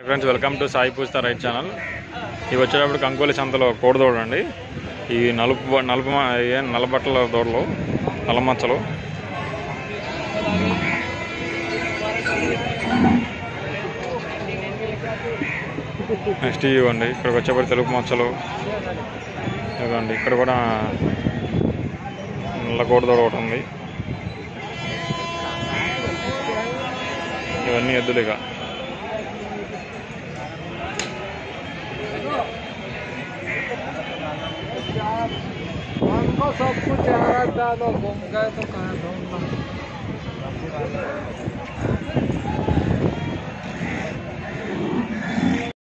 friends welcome to Sai Poojitha right channel ఇవి వచ్చేటప్పుడు కంకోలి సంతలో కోడిదోడు అండి ఈ నలుపు నలుపు మ- ఏ నల్లబట్టల దూడలు నల్లమచ్చలు నెక్స్ట్ ఇవ్వండి ఇక్కడికి వచ్చేప్పటి తెలుపు మచ్చలు ఇదిగోండి ఇక్కడ కూడా నల్ల కోడిదోడ ఒకటి ఉంది ఇవన్నీ ఎద్దులు ఇక हमको सब कुछ आ रहा था तो घूम गए तो कहाँ ढूंढना